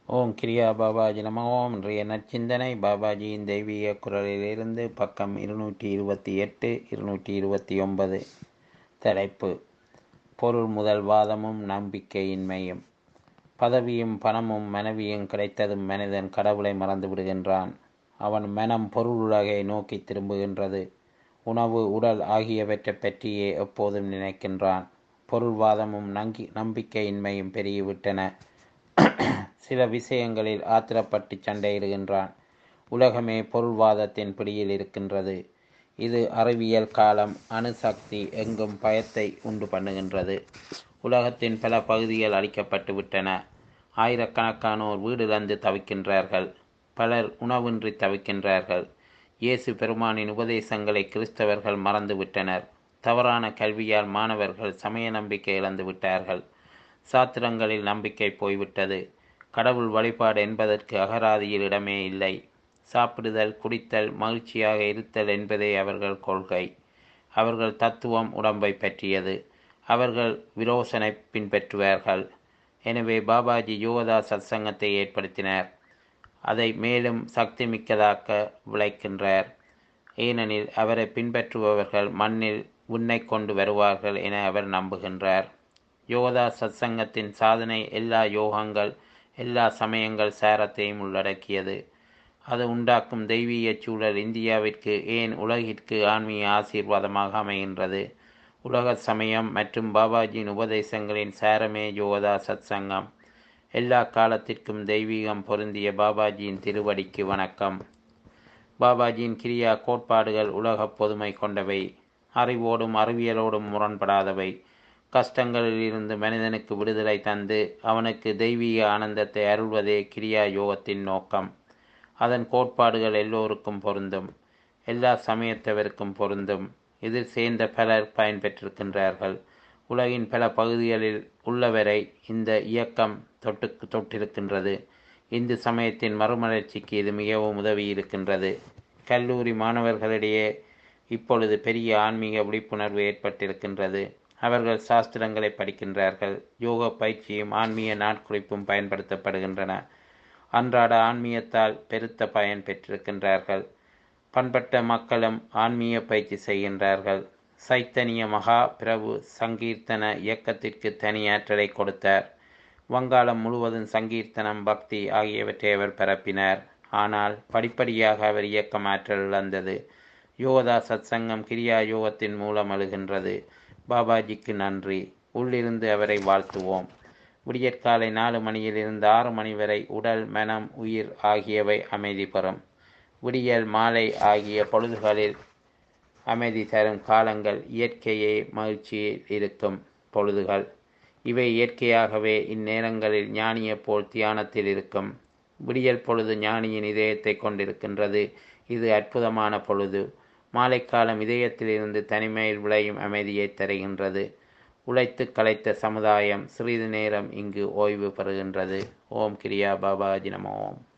ஓம் கிரியா பாபாஜி நம ஓம் இன்றைய நற்சிந்தனை பாபாஜியின் தெய்வீக குரலிலிருந்து பக்கம் இருநூற்றி இருபத்தி எட்டு இருநூற்றி இருபத்தி ஒன்பது தலைப்பு பொருள் முதல் வாதமும் நம்பிக்கையின்மையும் பதவியும் பணமும் மனைவியும் கிடைத்ததும் மனிதன் கடவுளை மறந்து விடுகின்றான் அவன் மனம் பொருள் உலகை நோக்கி திரும்புகின்றது உணவு உடல் ஆகியவற்றை பற்றியே எப்போதும் நினைக்கின்றான் பொருள்வாதமும் நங்கி நம்பிக்கையின்மையும் பெருகிவிட்டன சில விஷயங்களில் ஆத்திரப்பட்டு சண்டையிடுகின்றான் உலகமே பொருள்வாதத்தின் பிடியில் இருக்கின்றது இது அறிவியல் காலம் அணுசக்தி எங்கும் பயத்தை உண்டு பண்ணுகின்றது உலகத்தின் பல பகுதிகள் அளிக்கப்பட்டு விட்டன ஆயிரக்கணக்கானோர் வீடிழந்து தவிக்கின்றார்கள் பலர் உணவின்றி தவிக்கின்றார்கள் இயேசு பெருமானின் உபதேசங்களை கிறிஸ்தவர்கள் மறந்துவிட்டனர் தவறான கல்வியால் மாணவர்கள் சமய நம்பிக்கை இழந்து விட்டார்கள் சாத்திரங்களில் நம்பிக்கை போய்விட்டது கடவுள் வழிபாடு என்பதற்கு அகராதியில் இடமே இல்லை சாப்பிடுதல் குடித்தல் மகிழ்ச்சியாக இருத்தல் என்பதே அவர்கள் கொள்கை அவர்கள் தத்துவம் உடம்பை பற்றியது அவர்கள் விரோசனை பின்பற்றுவார்கள் எனவே பாபாஜி யோகதா சத்சங்கத்தை ஏற்படுத்தினார் அதை மேலும் சக்தி மிக்கதாக்க விளைக்கின்றார் ஏனெனில் அவரை பின்பற்றுபவர்கள் மண்ணில் உன்னை கொண்டு வருவார்கள் என அவர் நம்புகின்றார் யோகதா சத்சங்கத்தின் சாதனை எல்லா யோகங்கள் எல்லா சமயங்கள் சாரத்தையும் உள்ளடக்கியது அது உண்டாக்கும் தெய்வீக சூழல் இந்தியாவிற்கு ஏன் உலகிற்கு ஆன்மீக ஆசீர்வாதமாக அமைகின்றது உலக சமயம் மற்றும் பாபாஜியின் உபதேசங்களின் சாரமே யோகதா சத்சங்கம் எல்லா காலத்திற்கும் தெய்வீகம் பொருந்திய பாபாஜியின் திருவடிக்கு வணக்கம் பாபாஜியின் கிரியா கோட்பாடுகள் உலக பொதுமை கொண்டவை அறிவோடும் அறிவியலோடும் முரண்படாதவை கஷ்டங்களில் இருந்து மனிதனுக்கு விடுதலை தந்து அவனுக்கு தெய்வீக ஆனந்தத்தை அருள்வதே கிரியா யோகத்தின் நோக்கம் அதன் கோட்பாடுகள் எல்லோருக்கும் பொருந்தும் எல்லா சமயத்தவருக்கும் பொருந்தும் இதில் சேர்ந்த பலர் பயன்பெற்றிருக்கின்றார்கள் உலகின் பல பகுதிகளில் உள்ளவரை இந்த இயக்கம் தொட்டு தொட்டிருக்கின்றது இந்து சமயத்தின் மறுமலர்ச்சிக்கு இது மிகவும் உதவி இருக்கின்றது கல்லூரி மாணவர்களிடையே இப்பொழுது பெரிய ஆன்மீக விழிப்புணர்வு ஏற்பட்டிருக்கின்றது அவர்கள் சாஸ்திரங்களை படிக்கின்றார்கள் யோக பயிற்சியும் ஆன்மீக நாட்குறிப்பும் பயன்படுத்தப்படுகின்றன அன்றாட ஆன்மீகத்தால் பெருத்த பயன் பெற்றிருக்கின்றார்கள் பண்பட்ட மக்களும் ஆன்மீக பயிற்சி செய்கின்றார்கள் சைத்தன்ய மகா பிரபு சங்கீர்த்தன இயக்கத்திற்கு தனி ஆற்றலை கொடுத்தார் வங்காளம் முழுவதும் சங்கீர்த்தனம் பக்தி ஆகியவற்றை அவர் பரப்பினார் ஆனால் படிப்படியாக அவர் இயக்கம் ஆற்றல் இழந்தது யோகதா சத்சங்கம் கிரியா யோகத்தின் மூலம் அழுகின்றது பாபாஜிக்கு நன்றி உள்ளிருந்து அவரை வாழ்த்துவோம் விடியற்காலை நாலு மணியிலிருந்து ஆறு மணி வரை உடல் மனம் உயிர் ஆகியவை அமைதி பெறும் விடியல் மாலை ஆகிய பொழுதுகளில் அமைதி தரும் காலங்கள் இயற்கையே மகிழ்ச்சியில் இருக்கும் பொழுதுகள் இவை இயற்கையாகவே இந்நேரங்களில் ஞானியை போல் தியானத்தில் இருக்கும் விடியல் பொழுது ஞானியின் இதயத்தை கொண்டிருக்கின்றது இது அற்புதமான பொழுது மாலைக்காலம் இதயத்திலிருந்து தனிமையில் விளையும் அமைதியை தருகின்றது உழைத்து கலைத்த சமுதாயம் சிறிது நேரம் இங்கு ஓய்வு பெறுகின்றது ஓம் கிரியா பாபாஜி நம ஓம்